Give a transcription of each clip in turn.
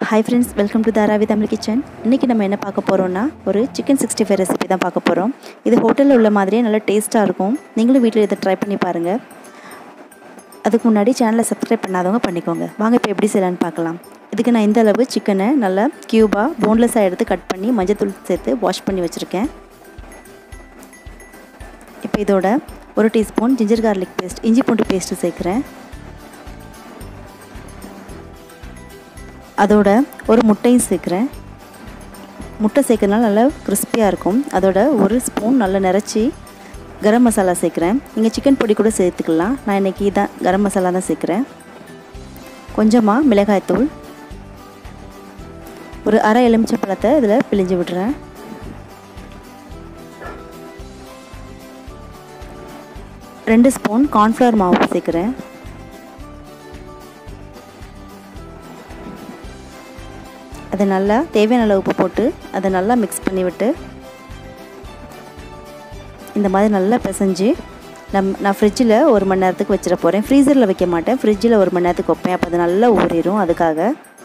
hi friends welcome to Dharavi Tamil kitchen இன்றைக்கி நம்ம என்ன பார்க்க போகிறோம்னா ஒரு சிக்கன் சிக்ஸ்டி ஃபைவ் ரெசிபி தான் பார்க்க போகிறோம் இது ஹோட்டலில் உள்ள மாதிரியே நல்லா டேஸ்ட்டாக இருக்கும் நீங்களும் வீட்டில் இதை ட்ரை பண்ணி பாருங்கள் அதுக்கு முன்னாடி சேனலை சப்ஸ்கிரைப் பண்ணாதவங்க பண்ணிக்கோங்க வாங்க இப்போ எப்படி செய்யலான்னு பார்க்கலாம் இதுக்கு நான் இந்த அளவு சிக்கனை நல்லா க்யூபாக போன்லெஸ்ஸாக எடுத்து கட் பண்ணி மஞ்சத்தூள் சேர்த்து வாஷ் பண்ணி வச்சுருக்கேன் இப்போ இதோட ஒரு டீஸ்பூன் ஜிஞ்சர் கார்லிக் பேஸ்ட் இஞ்சி பூண்டு பேஸ்ட்டு சேர்க்குறேன் அதோட ஒரு முட்டையும் சேர்க்குறேன் முட்டை சேர்க்கறதுனால நல்லா கிறிஸ்பியாக இருக்கும் அதோட ஒரு ஸ்பூன் நல்லா நிறச்சி கரம் மசாலா சேர்க்குறேன் நீங்கள் சிக்கன் பொடி கூட சேர்த்துக்கலாம் நான் இன்றைக்கி இதான் கரம் மசாலா தான் சேர்க்குறேன் கொஞ்சமாக மிளகாய்த்தூள் ஒரு அரை எலுமிச்சை பழத்தை இதில் பிழிஞ்சு விடுறேன் ரெண்டு ஸ்பூன் கார்ன்ஃப்ளவர் மாவு சேர்க்குறேன் அதை நல்லா தேவையான அளவு உப்பு போட்டு அதை நல்லா மிக்ஸ் பண்ணி விட்டு இந்த மாதிரி நல்லா பிசைஞ்சு நம் நான் ஃப்ரிட்ஜில் ஒரு மணி நேரத்துக்கு வச்சிட போகிறேன் ஃப்ரீசரில் வைக்க மாட்டேன் ஃப்ரிட்ஜில் ஒரு மணி நேரத்துக்கு வைப்பேன் அப்போ அது நல்லா ஊறிடும் அதுக்காக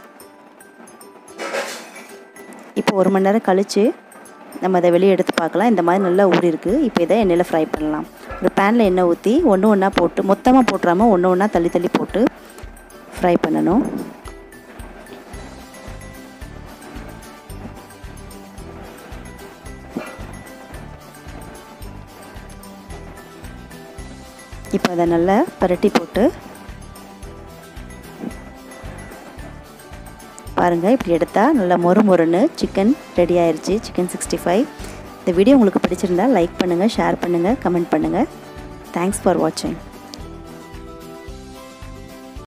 இப்போ ஒரு மணி நேரம் கழித்து நம்ம அதை வெளியே எடுத்து பார்க்கலாம் இந்த மாதிரி நல்லா ஊறி இருக்குது இப்போ இதை எண்ணெயில் ஃப்ரை பண்ணலாம் ஒரு பேனில் எண்ணெய் ஊற்றி ஒன்று ஒன்றா போட்டு மொத்தமாக போட்டுறாமல் ஒன்று ஒன்றா தள்ளி தள்ளி போட்டு ஃப்ரை பண்ணணும் இப்போ அதை நல்லா பரட்டி போட்டு பாருங்கள் இப்படி எடுத்தால் நல்லா மொறு மொறுன்னு சிக்கன் ரெடி ஆயிடுச்சு சிக்கன் சிக்ஸ்டி ஃபைவ் இந்த வீடியோ உங்களுக்கு பிடிச்சிருந்தா லைக் பண்ணுங்கள் ஷேர் பண்ணுங்கள் கமெண்ட் பண்ணுங்கள் தேங்க்ஸ் ஃபார் வாட்சிங்